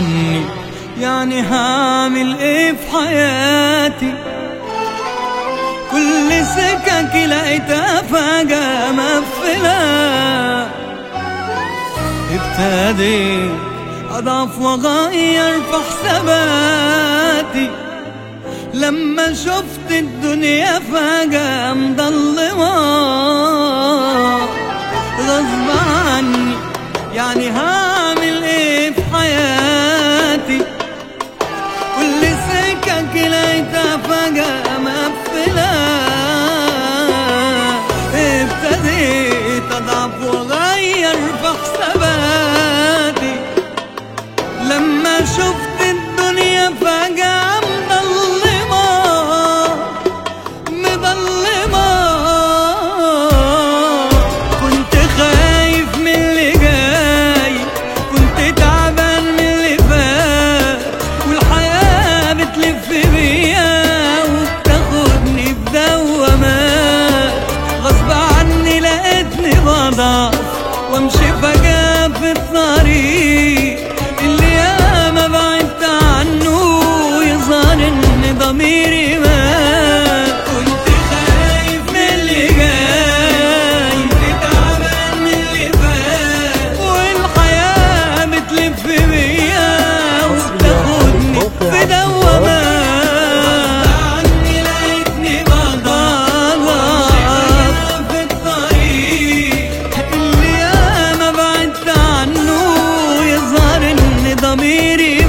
عني يعني هعمل ايه في حياتي كل سكك لقيتها فجأة مقفلة ابتديت أضعف وأغير في حساباتي لما شفت الدنيا فجأة مضلمة غصب عني يعني هعمل ايه في حياتي كل سكك لقيتها فجأة مقفلة ابتديت أضعف وأغير في حساباتي لما شفت الدنيا فجأة مضلمة مضلمة كنت خايف من اللي جاي كنت تعبان من اللي فات والحياة بتلف بيا وبتاخدني في دوامات غصب عني لقيتني بضعف وامشي فجأة في الطريق اللي ياما بعدت عنه يظهر ان ضميري مات كنت خايف من اللي جاي كنت تعبان من اللي فات والحياة بتلف بيا وبتاخدني في دوامات عني لقيتني بضعف في الطريق اللي ياما بعدت عنه يظهر ان ضميري